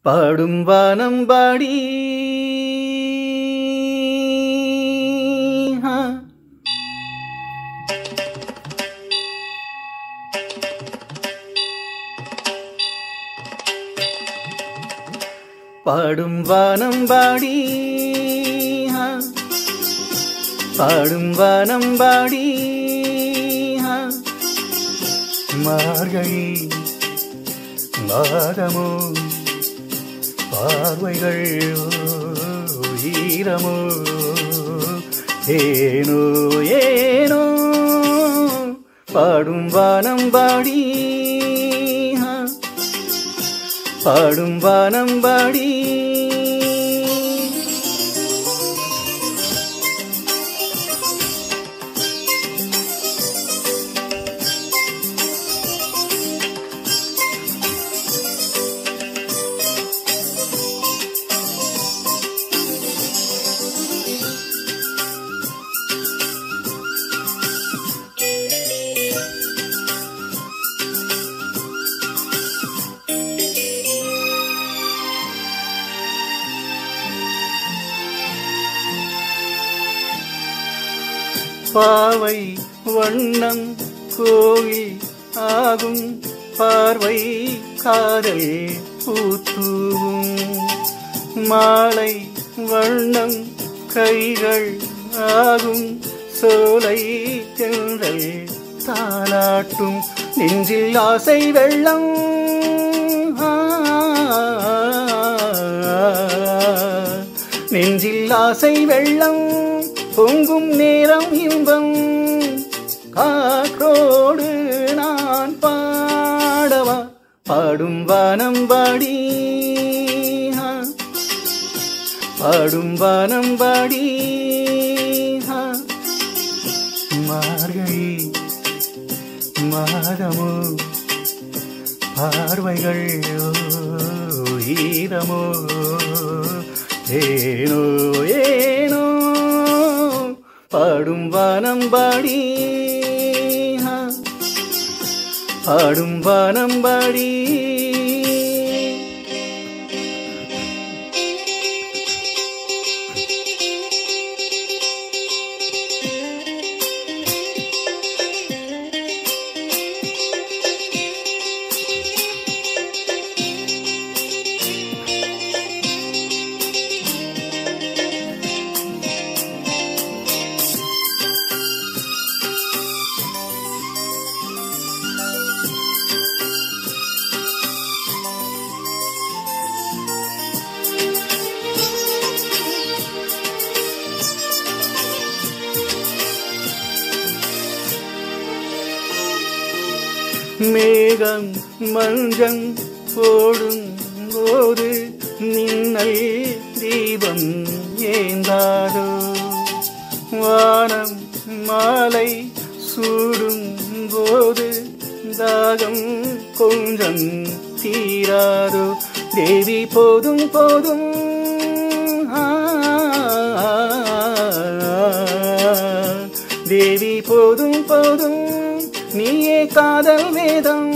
பாடும் வானம் பாடி ஆ. பாடும் வானம் பாடி ஆ. பாடும் வானம் பாடி ஆ. மார்கழி மாதமோ பார்வைகள் ஈரமோ ஏனோ ஏனோ பாடும் வானம் பாடி ஆ. பாடும் வானம் பாடி பாவை வண்ணம் கோவில் ஆகும் பார்வை காதல் பூத்தூவும் மாலை வண்ணம் கைகள் ஆகும் சோலை தென்றல் தாலாட்டும் நெஞ்சில் ஆசை வெள்ளம் ஆ, நெஞ்சில் ஆசை வெள்ளம் பொங்கும் நேரம் இன்பம் காற்றோடு நான் பாடவா பாடும் வானம் பாடி ஆ. பாடும் வானம் பாடி ஆ. மார்கழி மாதமோ பார்வைகள் ஓ, ஈரமோ ஏனோ ஏனோ பாடும் வானம் பாடி ஆ. பாடும் வானம் பாடி மேகம் மஞ்சம் போடும் போது மின்னல் தீபம் ஏந்தாரோ வானம் மாலை சூடும் போது தாகம் கொஞ்சம் தீராரோ தேவி போதும் போதும் ஆ, தேவி போதும் போதும் நீயே காதல் வேதம்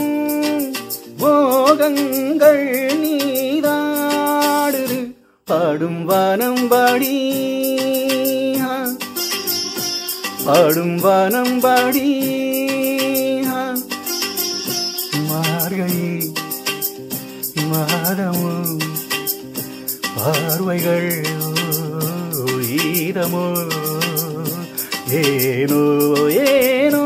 போகங்கள் நீராடுது பாடும் வானம் பாடி ஆ. பாடும் வானம் பாடி ஆ. மார்கழி மாதமோ பார்வைகள் ஓ, ஈரமோ ஏனோ ஏனோ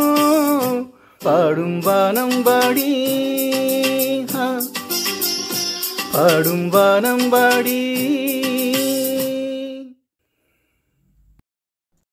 பாடும் வானம் பாடி ஆ. பாடும் வானம் பாடி